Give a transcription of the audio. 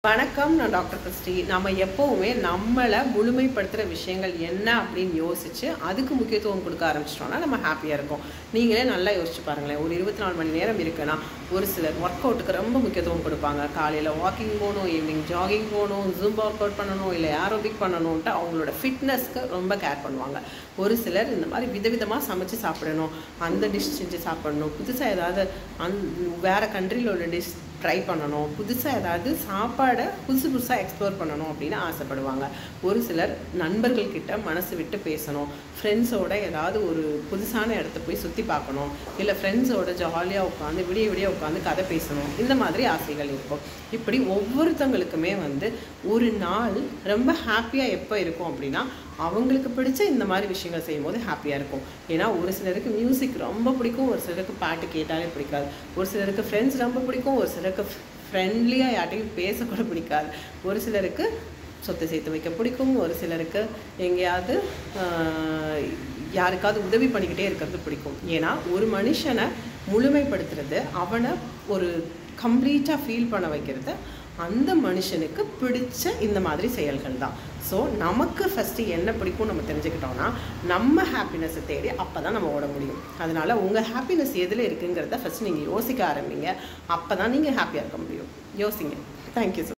வணக்கம் நான் doctor Christie நம்ம எப்போவுமே நம்மளை முழுமைப்படுத்துகிற விஷயங்கள் என்ன அப்படின்னு யோசிச்சு அதுக்கு முக்கியத்துவம் கொடுக்க ஆரம்பிச்சிட்டோம்னா நம்ம ஹாப்பியாக இருக்கோம் நீங்களே நல்லா யோசிச்சு பாருங்களேன் ஒரு இருபத்தி நாலு மணி நேரம் இருக்குன்னா ஒரு சிலர் ஒர்க் அவுட்டுக்கு ரொம்ப முக்கியத்துவம் கொடுப்பாங்க காலையில் வாக்கிங் போகணும் ஈவினிங் ஜாகிங் போகணும் ஜூம் ஒர்க் அவுட் பண்ணணும் இல்லை ஏரோபிக் பண்ணணும்ட்டு அவங்களோட ஃபிட்னஸ்க்கு ரொம்ப கேர் பண்ணுவாங்க ஒரு சிலர் இந்த மாதிரி விதவிதமாக சமைச்சு சாப்பிடணும் அந்த டிஷ் செஞ்சு சாப்பிடணும் புதுசாக ஏதாவது அந் வேறு கண்ட்ரியில் உள்ள டிஷ் ட்ரை பண்ணணும் புதுசாக ஏதாவது சாப்பாடை புதுசு புதுசாக எக்ஸ்ப்ளோர் பண்ணணும் அப்படின்னு ஆசைப்படுவாங்க ஒரு சிலர் நண்பர்கள்கிட்ட மனசு விட்டு பேசணும் ஃப்ரெண்ட்ஸோட ஏதாவது ஒரு புதுசான இடத்த போய் சுற்றி பார்க்கணும் இல்லை ஃப்ரெண்ட்ஸோட ஜாலியாக உட்காந்து விடிய விடிய உட்காந்து கதை பேசணும் இந்த மாதிரி ஆசைகள் இருக்கும் இப்படி ஒவ்வொருத்தங்களுக்குமே வந்து ஒரு நாள் ரொம்ப ஹாப்பியாக எப்போ இருக்கும் அப்படின்னா அவங்களுக்கு பிடிச்ச இந்த மாதிரி விஷயங்கள் செய்யும்போது ஹாப்பியாக இருக்கும் ஏன்னா ஒரு சிலருக்கு மியூசிக் ரொம்ப பிடிக்கும் ஒரு சிலருக்கு பாட்டு கேட்டாலே பிடிக்காது ஒரு சிலருக்கு ஃப்ரெண்ட்ஸ் ரொம்ப பிடிக்கும் ஒரு சிலருக்கு ஃப்ரெண்ட்லியாக யார்ட்டையும் பேசக்கூட பிடிக்காது ஒரு சிலருக்கு சொத்து சேர்த்து வைக்க பிடிக்கும் ஒரு சிலருக்கு எங்கேயாவது யாருக்காவது உதவி பண்ணிக்கிட்டே இருக்கிறது பிடிக்கும் ஏன்னா ஒரு மனுஷனை முழுமைப்படுத்துறது அவனை ஒரு கம்ப்ளீட்டாக ஃபீல் பண்ண வைக்கிறது அந்த மனுஷனுக்கு பிடிச்ச இந்த மாதிரி செயல்கள் தான் ஸோ நமக்கு ஃபஸ்ட்டு என்ன பிடிக்கும் நம்ம தெரிஞ்சுக்கிட்டோம்னா நம்ம ஹாப்பினஸை தேடி அப்போ தான் நம்ம ஓட முடியும் அதனால் உங்கள் ஹாப்பினஸ் எதில் இருக்குங்கிறத ஃபஸ்ட் நீங்கள் யோசிக்க ஆரம்பிங்க அப்போ தான் நீங்கள் ஹாப்பியாக இருக்க முடியும் யோசிங்க தேங்க்யூ